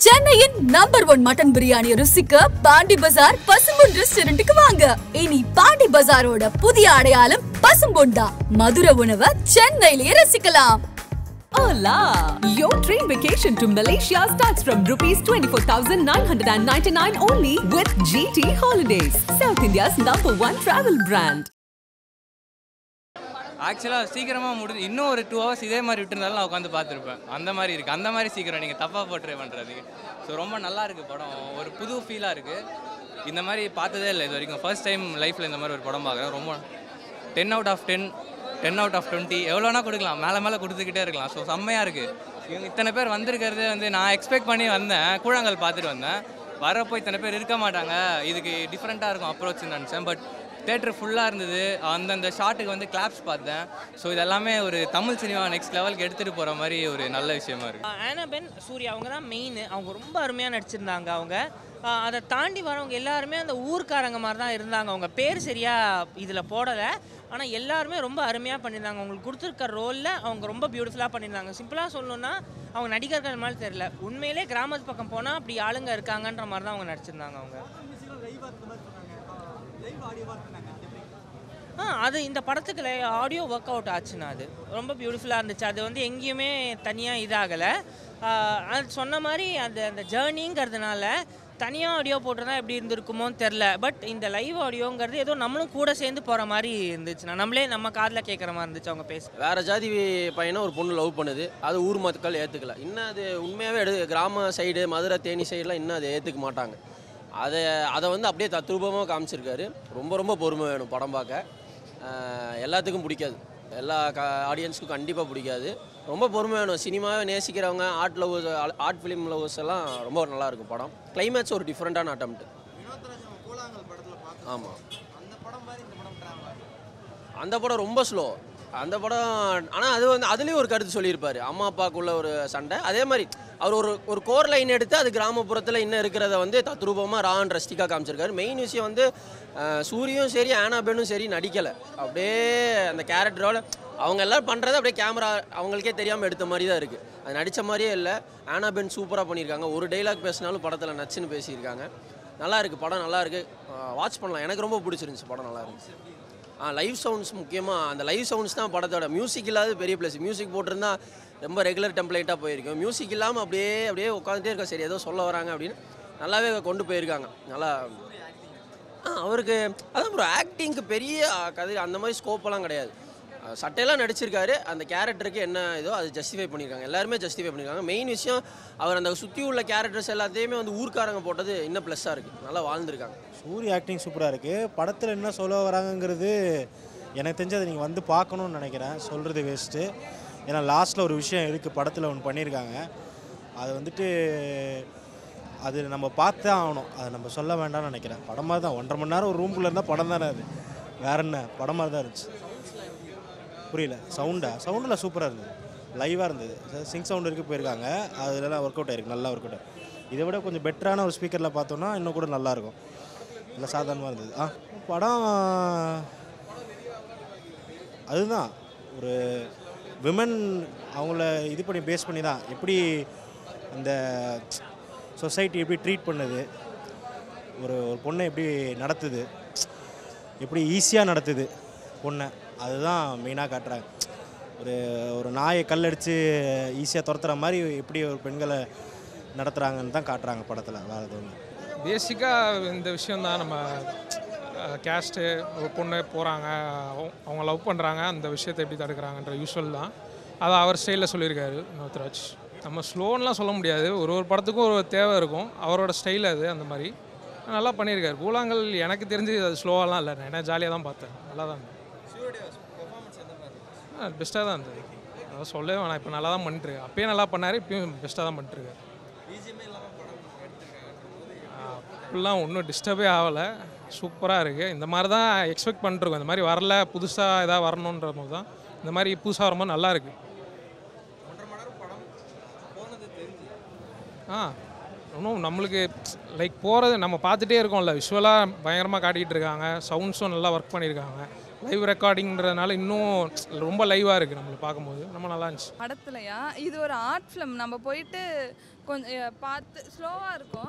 சென்னையின் number one mutton biryani ருசிக்க பாண்டி பஜார் பசும்பொன் ரெஸ்டாரண்ட்டுக்கு வாங்க இனி பாண்டி பஜாரோட புதிய அடையாளம் பசும்பொன் தான் மதுர உணவை சென்னையிலேயே ரசிக்கலாம் Hola! Your train vacation to Malaysia starts from rupees 24,999 only with GT Holidays, South India's number one travel brand. ஆக்சுவலாக சீக்கிரமாக முடிஞ்சு இன்னும் ஒரு டூ ஹவர்ஸ் இதே மாதிரி விட்டுருந்தாலும் நான் உட்காந்து பார்த்துருப்பேன் அந்த மாதிரி இருக்குது அந்த மாதிரி சீக்கிரம் நீங்கள் தப்பாக போர்ட்ரே பண்ணுறதுக்கு ஸோ ரொம்ப நல்லா இருக்குது படம் ஒரு புது ஃபீலாக இருக்குது இந்த மாதிரி பார்த்ததே இல்லை இது வரைக்கும் ஃபர்ஸ்ட் டைம் லைஃப்பில் இந்த மாதிரி ஒரு படம் பார்க்குறேன் ரொம்ப ten out of ten ten out of twenty எவ்வளோனா கொடுக்கலாம் மேலே மேலே கொடுத்துக்கிட்டே இருக்கலாம் ஸோ செம்மையாக இருக்குது இவங்க இத்தனை பேர் வந்திருக்கிறதே வந்து நான் எக்ஸ்பெக்ட் பண்ணி வந்தேன் கூழாங்கல் பார்த்துட்டு வந்தேன் வரப்போ இத்தனை பேர் இருக்க மாட்டாங்க இதுக்கு டிஃப்ரெண்ட்டாக இருக்கும் அப்ரோச் நினச்சேன் பட் தேட்டர் ஃபுல்லாக இருந்தது அந்தந்த ஷாட்டுக்கு வந்து கிளாப்ஸ் பார்த்தேன் ஸோ இதெல்லாமே ஒரு தமிழ் சினிமா நெக்ஸ்ட் லெவலுக்கு எடுத்துகிட்டு போகிற மாதிரி ஒரு நல்ல விஷயமா இருக்குது ஆனபென் சூர்யா அவங்க தான் மெயின் அவங்க ரொம்ப அருமையாக நடிச்சிருந்தாங்க அவங்க ஆஹ் அதை தாண்டி வரவங்க எல்லாருமே அந்த ஊர்க்காரங்க மாதிரி தான் இருந்தாங்க அவங்க பேர் சரியாக இதில் போடலை ஆனால் எல்லாருமே ரொம்ப அருமையாக பண்ணியிருந்தாங்க அவங்களுக்கு கொடுத்துருக்க ரோலில் அவங்க ரொம்ப பியூட்டிஃபுல்லாக பண்ணியிருந்தாங்க சிம்பிளாக சொல்லணும்னா அவங்க நடிகர்கள் மாதிரி தெரியல உண்மையிலே கிராமத்து பக்கம் போனால் அப்படி ஆளுங்க இருக்காங்கன்ற மாதிரி தான் அவங்க நடிச்சிருந்தாங்க அவங்க ஆ அது இந்த படத்துக்கு ஆடியோ ஒர்க் அவுட் ஆச்சுண்ணா அது ரொம்ப பியூட்டிஃபுல்லாக இருந்துச்சு அது வந்து எங்கேயுமே தனியாக இதாகலை அது சொன்ன மாதிரி அந்த அந்த ஜேர்னிங்கிறதுனால தனியாக ஆடியோ போட்டிருந்தா எப்படி இருந்திருக்குமோன்னு தெரில பட் இந்த லைவ் ஆடியோங்கிறது ஏதோ நம்மளும் கூட சேர்ந்து போகிற மாதிரி இருந்துச்சுண்ணா நம்மளே நம்ம காதில் கேட்குற மாதிரி இருந்துச்சு அவங்க பேச வேற ஜாதி பையனை ஒரு பொண்ணு லவ் பண்ணுது அது ஊர் மக்கள் ஏற்றுக்கல இன்னும் அது உண்மையாகவே எடு கிராம சைடு மதுரை தேனி சைடெலாம் இன்னும் அதை ஏற்றுக்க மாட்டாங்க அதை அதை வந்து அப்படியே தத்ரூபமாக காமிச்சிருக்காரு ரொம்ப ரொம்ப பொறுமை வேணும் படம் பார்க்க ஆஹ் எல்லாத்துக்கும் பிடிக்காது எல்லா க ஆடியன்ஸுக்கும் கண்டிப்பாக பிடிக்காது ரொம்ப பொறுமை வேணும் சினிமாவை நேசிக்கிறவங்க art lovers art film lovers எல்லாம் ரொம்ப நல்லா இருக்கும் படம் கிளைமேக்ஸ் ஒரு டிஃப்ரெண்ட்டான அட்டம்ப்ட் ஆமாம் அந்த படம் ரொம்ப ஸ்லோ அந்த படம் ஆனால் அது வந்து அதுலேயும் ஒரு கருத்து சொல்லியிருப்பாரு அம்மா அப்பாக்குள்ள ஒரு சண்டை அதே மாதிரி அவர் ஒரு ஒரு கோர் லைன் எடுத்து அது கிராமப்புறத்தில் இன்னும் இருக்கிறத வந்து தத்ரூபமாக ரா அண்ட் ரஸ்டிக்காக காமிச்சிருக்காரு மெயின் விஷயம் வந்து அஹ், சூரியும் சரி ஆனாபெனும் சரி நடிக்கலை அப்படியே அந்த கேரக்டரோட அவங்க எல்லாம் பண்ணுறது அப்படியே கேமரா அவங்களுக்கே தெரியாமல் எடுத்த மாதிரி தான் இருக்குது அது நடித்த மாதிரியே இல்லை ஆனாபென் சூப்பராக பண்ணியிருக்காங்க ஒரு டைலாக் பேசினாலும் படத்தில் நச்சுன்னு பேசியிருக்காங்க நல்லா இருக்குது படம் நல்லா இருக்குது வாட்ச் பண்ணலாம் எனக்கு ரொம்ப பிடிச்சிருந்துச்சு படம் நல்லா இருந்துச்சு ஆ லைவ் சவுண்ட்ஸ் முக்கியமாக அந்த லைவ் சவுண்ட்ஸ் தான் படத்தோட மியூசிக் இல்லாத பெரிய ப்ளஸ் மியூசிக் போட்டிருந்தா ரொம்ப ரெகுலர் டெம்ப்ளேட்டாக போயிருக்கும் மியூசிக் இல்லாமல் அப்படியே அப்படியே உட்காந்துட்டே இருக்க சரி ஏதோ சொல்ல வராங்க அப்படின்னு நல்லாவே கொண்டு போயிருக்காங்க நல்லா ஆ அவருக்கு அதான் ப்ரோ ஆக்டிங்க்கு பெரிய கதை அந்த மாதிரி ஸ்கோப்பெல்லாம் கிடையாது அஹ் சட்டையெல்லாம் நடிச்சிருக்காரு அந்த கேரக்டருக்கு என்ன இதோ அது ஜஸ்டிஃபை பண்ணியிருக்காங்க எல்லாருமே ஜஸ்டிஃபை பண்ணியிருக்காங்க மெயின் விஷயம் அவர் அந்த சுற்றி உள்ள கேரக்டர்ஸ் எல்லாத்தையுமே வந்து ஊர்க்காரங்க போட்டது இன்னும் ப்ளஸ்ஸாக இருக்குது நல்லா வாழ்ந்திருக்காங்க சூரிய ஆக்டிங் சூப்பராக இருக்குது படத்தில் என்ன சொல்ல வராங்கங்கிறது எனக்கு தெரிஞ்சு அதை நீங்கள் வந்து பார்க்கணும்னு நினைக்கிறேன் சொல்கிறது வேஸ்ட்டு ஏன்னா லாஸ்ட்டில் ஒரு விஷயம் இருக்குது படத்தில் ஒன்று பண்ணியிருக்காங்க அது வந்துட்டு அது நம்ம பார்த்தே ஆகணும் அதை நம்ம சொல்ல வேண்டாம்னு நினைக்கிறேன் படம் மாதிரி தான் ஒன்றரை மணி நேரம் ஒரு ரூம்குள்ளே இருந்தால் படம் தானே அது வேற என்ன படம் மாதிரி தான் இருந்துச்சு புரியல சவுண்டா சவுண்டில் சூப்பராக இருந்தது லைவாக இருந்தது சிங் சவுண்ட் வரைக்கும் போயிருக்காங்க அதுலலாம் ஒர்க் அவுட் ஆயிருக்கு நல்லா ஒர்க் அவுட் இதை விட கொஞ்சம் பெட்டரான ஒரு ஸ்பீக்கரில் பார்த்தோன்னா இன்னும் கூட நல்லாயிருக்கும் இல்லை சாதாரணமாக இருந்தது ஆ படம் அதுதான் ஒரு விமன் அவங்கள இது பண்ணி பேஸ் பண்ணி தான் எப்படி அந்த சொசைட்டி எப்படி ட்ரீட் பண்ணுது ஒரு ஒரு பொண்ணை எப்படி நடத்துது எப்படி ஈஸியாக நடத்துது பொண்ணை அதுதான் மெயினாக காட்டுறாங்க ஒரு ஒரு நாயை கல்லடிச்சு ஈஸியாக துரத்துற மாதிரி எப்படி ஒரு பெண்களை நடத்துகிறாங்கன்னு தான் காட்டுறாங்க படத்தில் வேறு எதுவும் இல்லை பேசிக்காக இந்த விஷயம் தான் நம்ம கேஸ்ட்டு ஒரு பொண்ணு போகிறாங்க அவங்க லவ் பண்ணுறாங்க அந்த விஷயத்தை எப்படி தடுக்கிறாங்கன்ற யூஸ்வல் தான் அதை அவர் ஸ்டைலில் சொல்லியிருக்காரு நவத்ராஜ் நம்ம ஸ்லோன்லாம் சொல்ல முடியாது ஒரு ஒரு படத்துக்கும் ஒரு தேவை இருக்கும் அவரோட ஸ்டைல் அது அந்த மாதிரி நல்லா பண்ணியிருக்காரு பூலாங்கல் எனக்கு தெரிஞ்சு அது ஸ்லோவாலாம் இல்லை நான் என்ன ஜாலியாக தான் பார்த்தேன் நல்லா தான் இருந்தது ஆ பெஸ்ட்டாக தான் இருந்தது அதான் சொல்லவே வேணாம் இப்போ நல்லா தான் பண்ணிட்டுருக்காரு அப்பயே நல்லா பண்ணார் இப்பயும் பெஸ்ட்டாக தான் பண்ணிட்டுருக்காரு அப்படிலாம் ஒன்றும் டிஸ்டர்பே ஆகலை சூப்பராக இருக்குது இந்த மாதிரி தான் எக்ஸ்பெக்ட் பண்ணிட்டுருக்கோம் இந்த மாதிரி வரல புதுசாக எதாவது வரணுன்ற போது தான் இந்த மாதிரி புதுசாக வரும்போது நல்லா இருக்கு ஆ இன்னும் நம்மளுக்கு லைக் போகிறது நம்ம பார்த்துட்டே இருக்கோம்ல விஷுவலாக பயங்கரமாக காட்டிகிட்டு இருக்காங்க சவுண்ட்ஸும் நல்லா ஒர்க் பண்ணியிருக்காங்க லைவ் ரெக்கார்டிங்கிறதுனால இன்னும் ரொம்ப லைவாக இருக்குது நம்மளை பார்க்கும்போது ரொம்ப நல்லா இருந்துச்சு படத்துலையா இது ஒரு ஆர்ட் ஃபிலிம் நம்ம போயிட்டு கொஞ்சம் பார்த்து ஸ்லோவாக இருக்கும்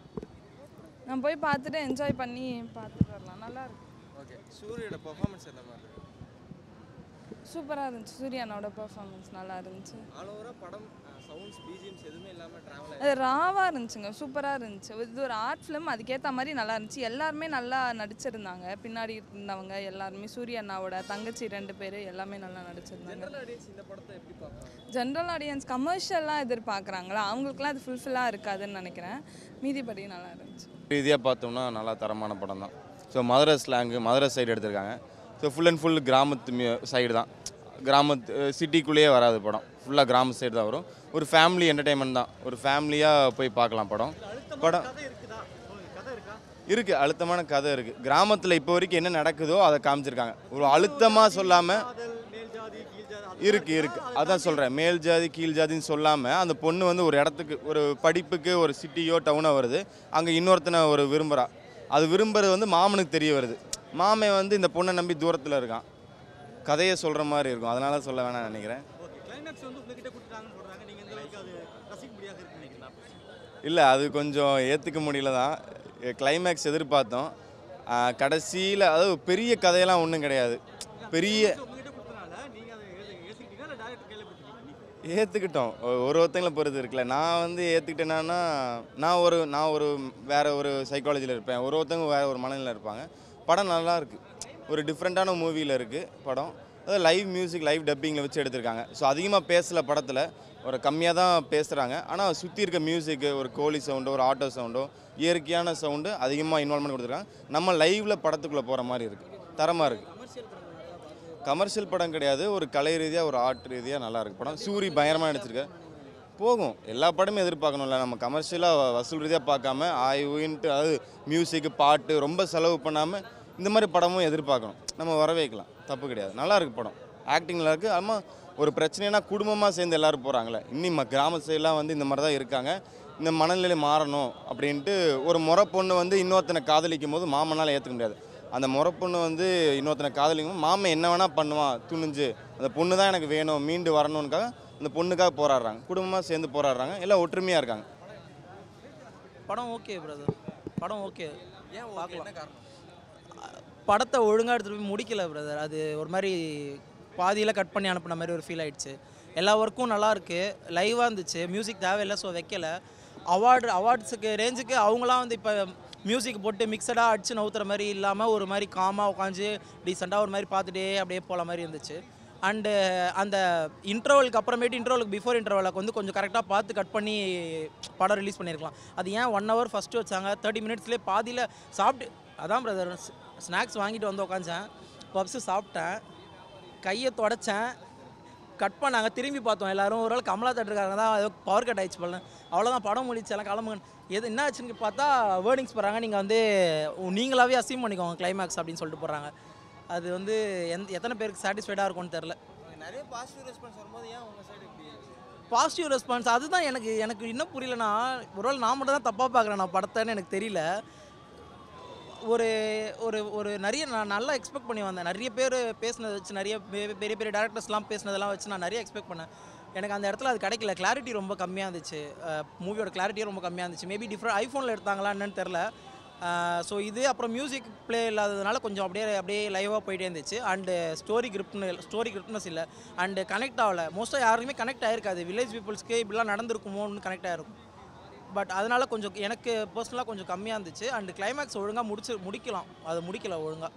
நம்ம போய் பார்த்துட்டு என்ஜாய் பண்ணி பார்த்துட்டு வரலாம் நல்லா இருக்கும் ஓகே சூரியோட பெர்ஃபார்மன்ஸ் என்ன மாதிரி இருக்கு சூப்பராக இருந்துச்சு சூர்யானோட பெர்ஃபார்மன்ஸ் நல்லா இருந்துச்சு ஆல் ஓவராக படம் சவுண்ட்ஸ் பிஜிஎம்ஸ் எதுவுமே இல்லாமல் ட்ராவல் அது ராவாக இருந்துச்சுங்க சூப்பராக இருந்துச்சு இது ஒரு ஆர்ட் ஃபிலிம் அதுக்கேற்ற மாதிரி நல்லா இருந்துச்சு எல்லாருமே நல்லா நடிச்சிருந்தாங்க பின்னாடி இருந்தவங்க எல்லாருமே சூர்யா அண்ணாவோட தங்கச்சி ரெண்டு பேர் எல்லாமே நல்லா நடிச்சிருந்தாங்க ஜென்ரல் ஆடியன்ஸ் இந்த படத்தை எப்படி பார்க்கலாம் ஜென்ரல் ஆடியன்ஸ் கமர்ஷியலாக எதிர்பார்க்குறாங்களா அவங்களுக்குலாம் அது ஃபுல்ஃபில்லாக இருக்காதுன்னு நினைக்கிறேன் மீதிப்படி நல்லா இருந்துச்சு ரீதியாக பார்த்தோம்னா நல்லா தரமான படம் தான் so Madurai slang Madurai side எடுத்திருக்காங்க ஸோ ஃபுல் அண்ட் ஃபுல் கிராமத்து மியூ சைடு தான் கிராமத்து சிட்டிக்குள்ளேயே வராது படம் ஃபுல்லாக கிராம சைடு தான் வரும் ஒரு ஃபேமிலி என்டர்டைன்மெண்ட் தான் ஒரு ஃபேமிலியாக போய் பார்க்கலாம் படம் படம் இருக்குது அழுத்தமான கதை இருக்குது கிராமத்தில் இப்போ வரைக்கும் என்ன நடக்குதோ அதை காமிச்சிருக்காங்க ஒரு அழுத்தமாக சொல்லாமல் இருக்கு இருக்கு அதான் சொல்கிறேன் மேல் ஜாதி கீழ் ஜாதின்னு சொல்லாமல் அந்த பொண்ணு வந்து ஒரு இடத்துக்கு ஒரு படிப்புக்கு ஒரு சிட்டியோ டவுனோ வருது அங்கே இன்னொருத்தனை ஒரு விரும்புகிறா அது விரும்புறது வந்து மாமனுக்கு தெரிய வருது மாமன் வந்து இந்த பொண்ணை நம்பி தூரத்தில் இருக்கான் கதையை சொல்கிற மாதிரி இருக்கும் அதனால சொல்ல வேணாம்னு நினைக்கிறேன் கிளைமேக்ஸ் வந்து உங்ககிட்ட கொடுத்துட்டாங்கன்னு சொல்றாங்க நீங்க இந்த அளவுக்கு அது ரசிக்கும்படியாக இருக்குன்னு நினைக்கிறீங்களா இல்லை அது கொஞ்சம் ஏற்றுக்க முடியல தான் கிளைமேக்ஸ் எதிர்பார்த்தோம் கடைசியில் அதாவது பெரிய கதையெல்லாம் ஒன்றும் கிடையாது பெரிய உங்ககிட்ட கொடுத்தனால நீங்க அதை ஏத்து- ஏத்துக்கிட்டீங்களா இல்லை டேரக்டர் கையில் கொடுத்துட்டீங்க ஏற்றுக்கிட்டோம் ஒரு ஒருத்தங்களை பொறுத்து இருக்குல்ல நான் வந்து ஏற்றுக்கிட்டேன்னா நான் ஒரு நான் ஒரு வேற ஒரு சைக்காலஜியில் இருப்பேன் ஒரு ஒருத்தவங்க வேற ஒரு மனநிலையில் இருப்பாங்க படம் நல்லா இருக்கு ஒரு டிஃப்ரெண்ட்டான மூவியில் இருக்குது படம் அதாவது லைவ் மியூசிக் லைவ் டப்பிங்கில் வச்சு எடுத்திருக்காங்க ஸோ அதிகமாக பேசல படத்தில் ஒரு கம்மியாக தான் பேசுகிறாங்க ஆனால் சுற்றி இருக்க மியூசிக்கு ஒரு கோழி சவுண்டோ ஒரு ஆட்டோ சவுண்டோ இயற்கையான சவுண்டு அதிகமாக இன்வால்மெண்ட் கொடுத்துருக்காங்க நம்ம லைவில் படத்துக்குள்ளே போகிற மாதிரி இருக்குது தரமாக இருக்குது கமர்ஷியல் படம் கிடையாது ஒரு கலை ரீதியாக ஒரு ஆர்ட் ரீதியாக நல்லா இருக்கு படம் சூரி பயங்கரமாக நடிச்சிருக்க போகும் எல்லா படமும் எதிர்பார்க்கணும்ல நம்ம கமர்ஷியலாக வசூல் ரீதியாக பார்க்காம ஆய்வுன்ட்டு அதாவது மியூசிக்கு பாட்டு ரொம்ப செலவு பண்ணாமல் இந்த மாதிரி படமும் எதிர்பார்க்கணும் நம்ம வர வைக்கலாம் தப்பு கிடையாது நல்லா இருக்கு படம் ஆக்டிங் நல்லா இருக்குது ஆமாம் ஒரு பிரச்சனைனா குடும்பமாக சேர்ந்து எல்லாரும் போகிறாங்களே இன்னும் ம- கிராம சைடெலாம் வந்து இந்த மாதிரி தான் இருக்காங்க இந்த மனநிலை மாறணும் அப்படின்ட்டு ஒரு முறை பொண்ணு வந்து இன்னொருத்தனை காதலிக்கும் போது மாமனால் ஏற்றுக்க முடியாது அந்த முறை பொண்ணு வந்து இன்னொருத்தனை காதலிக்கும் போது மாமன் என்ன வேணால் பண்ணுவான் துணிஞ்சு அந்த பொண்ணு தான் எனக்கு வேணும் மீண்டு வரணுன்னுக்காக அந்த பொண்ணுக்காக போராடுறாங்க குடும்பமாக சேர்ந்து போராடுறாங்க எல்லாம் ஒற்றுமையாக இருக்காங்க படம் ஓகே பிரதர் படம் ஓகே ஏன் ஓகே பார்க்கலாம். என்ன காரணம் படத்தை ஒழுங்காக எடுத்துகிட்டு போய் முடிக்கல பிரதர் அது ஒரு மாதிரி பாதியில் கட் பண்ணி அனுப்புன மாதிரி ஒரு ஃபீல் ஆயிடுச்சு எல்லா ஒர்க்கும் நல்லா இருக்கு லைவாக இருந்துச்சு மியூசிக் தேவையில்லை ஸோ வைக்கல அவார்டு அவார்ட்ஸுக்கு ரேஞ்சுக்கு அவங்களாம் வந்து இப்போ மியூசிக் போட்டு மிக்சடாக அடிச்சு நவுத்துற மாதிரி இல்லாமல் ஒரு மாதிரி காமாக உட்காந்து டீசெண்டாக ஒரு மாதிரி பார்த்துட்டே அப்படியே போகிற மாதிரி இருந்துச்சு அண்டு அந்த இன்டர்வலுக்கு அப்புறமேட்டு இன்டர்வலுக்கு பிஃபோர் இன்டர்வலுக்கு வந்து கொஞ்சம் கரெக்டாக பார்த்து கட் பண்ணி படம் ரிலீஸ் பண்ணியிருக்கலாம் அது ஏன் ஒன் ஹவர் ஃபஸ்ட்டு வச்சாங்க தேர்ட்டி மினிட்ஸ்லேயே பாதியில் சாப்பிட்டு அதான் பிரதர் ஸ்நாக்ஸ் வாங்கிட்டு வந்து உட்காந்தேன் பப்ஸு சாப்பிட்டேன் கையை தொடச்சேன் கட் பண்ணாங்க திரும்பி பார்த்தோம் எல்லாரும் ஒரு ஆள் கமலா தட்டுருக்காங்க தான் ஏதோ பவர் கட் ஆயிடுச்சு போல அவ்வளோதான் படம் முடிச்சு எல்லாம் கிளம்புங்க எது என்ன ஆச்சுன்னு பார்த்தா வேர்டிங்ஸ் போடுறாங்க நீங்கள் வந்து நீங்களாவே அசீம் பண்ணிக்கோங்க கிளைமேக்ஸ் அப்படின்னு சொல்லிட்டு போடுறாங்க அது வந்து எந்த எத்தனை பேருக்கு சாட்டிஸ்ஃபைடாக இருக்கும்னு தெரில நிறைய பாசிட்டிவ் ரெஸ்பான்ஸ் வரும்போது ஏன் உங்க சைடு இப்படி பாசிட்டிவ் ரெஸ்பான்ஸ் அதுதான் எனக்கு எனக்கு இன்னும் புரியலனா ஒருவேளை நான் மட்டும் தான் தப்பாக பார்க்குறேன் நான் படத்தைன்னு எனக்கு தெரியல ஒரு ஒரு ஒரு நிறைய நான் நல்லா எக்ஸ்பெக்ட் பண்ணி வந்தேன் நிறைய பேர் பேசினதை வச்சு நிறைய பெ- பெரிய பெரிய டேரக்டர்ஸ்லாம் பேசினதெல்லாம் வச்சு நான் நிறைய எக்ஸ்பெக்ட் பண்ணேன் எனக்கு அந்த இடத்துல அது கிடைக்கல கிளாரிட்டி ரொம்ப கம்மியாக இருந்துச்சு மூவியோட கிளாரிட்டியும் ரொம்ப கம்மியாக இருந்துச்சு மேபி டிஃப்ரெண்ட் ஐஃபோனில் எடுத்தாங்களா என்னன்னு தெரில ஸோ இது அப்புறம் மியூசிக் ப்ளே இல்லாததுனால கொஞ்சம் அப்படியே அப்படியே லைவாக போயிட்டே இருந்துச்சு அண்டு ஸ்டோரி கிரிப்ட்னு ஸ்டோரி கிரிப்ட்னஸ் இல்லை அண்டு கனெக்ட் ஆகல மோஸ்ட்டாக யாருக்குமே கனெக்ட் ஆயிருக்காது வில்லேஜ் பீப்புள்ஸ்க்கு இப்படிலாம் நடந்திருக்குமோன்னு கனெக்ட் ஆயிருக்கும் பட் அதனால கொஞ்சம் எனக்கு பர்சனலாக கொஞ்சம் கம்மியாக இருந்துச்சு அண்ட் கிளைமேக்ஸ் ஒழுங்காக முடிச்சு முடிக்கலாம் அது முடிக்கல ஒழுங்காக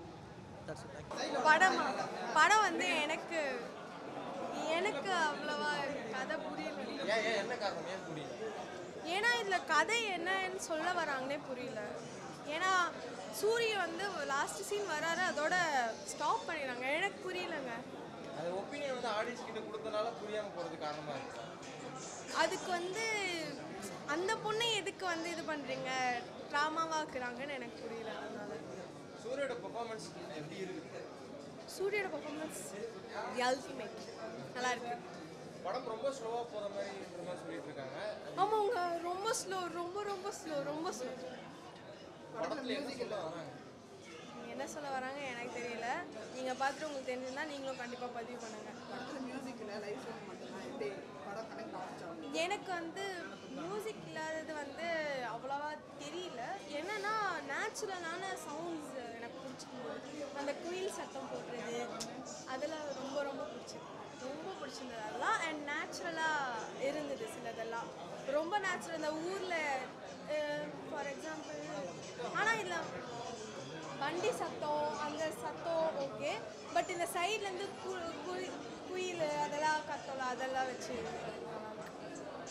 படமா படம் வந்து எனக்கு எனக்கு அவ்வளவா கதை புரியல ஏன் ஏன் என்ன காரணம் ஏன் புரியல ஏன்னா இதில் கதை என்னன்னு சொல்ல வராங்கன்னே புரியல ஏன்னா சூரிய வந்து லாஸ்ட் சீன் வராரு அதோட ஸ்டாப் பண்ணிடுறாங்க எனக்கு புரியலங்க அது ஒப்பீனியன் வந்து ஆடியன்ஸ் கிட்ட கொடுத்தனால புரியாம போறது காரணமா இருக்கு அதுக்கு வந்து அந்த பொண்ணை எதுக்கு வந்து இது பண்ணுறீங்க ட்ராமாவாக்குறாங்கன்னு எனக்கு புரியல அதனால சூரியோட பெர்ஃபார்மன்ஸ் எப்படி இருக்கு சூரியோட பர்ஃபார்மன்ஸ் தி அல்டிமேட் நல்லா இருக்கு படம் ரொம்ப ஸ்லோவா போற மாதிரி இருக்கிற மாதிரி சொல்லிட்டு இருக்காங்க ஆமாங்க ரொம்ப ஸ்லோ ரொம்ப ரொம்ப ஸ்லோ ரொம்ப ஸ்லோ படத்துல என்ன சொல்ல வராங்க என்ன சொல்ல வராங்க எனக்கு தெரியல நீங்கள் பார்த்துட்டு உங்களுக்கு தெரிஞ்சிருந்தா நீங்களும் கண்டிப்பாக பதிவு பண்ணுங்கள் மியூசிக்கில் லைஃப் சாங் மட்டும்தான் எப்படி படம் கனெக்ட் ஆச்சா எனக்கு வந்து மியூசிக் இல்லாதது வந்து அவ்வளோவா தெரியல என்னன்னா நேச்சுரலான சவுண்ட்ஸ் எனக்கு பிடிச்சிருந்தது அந்த குயில் சத்தம் போடுறது அதெல்லாம் ரொம்ப ரொம்ப பிடிச்சிருக்கு ரொம்ப பிடிச்சிருந்தது அதெல்லாம் அண்ட் நேச்சுரலாக இருந்தது சிலதெல்லாம் ரொம்ப நேச்சுரல் இந்த ஊரில் ஃபார் எக்ஸாம்பிள் ஆனால் இதில் வண்டி சத்தம் அந்த சத்தம் ஓகே பட் இந்த சைட்லேருந்து கு குயில் அதெல்லாம் கத்தலாம் அதெல்லாம் வச்சு நல்லா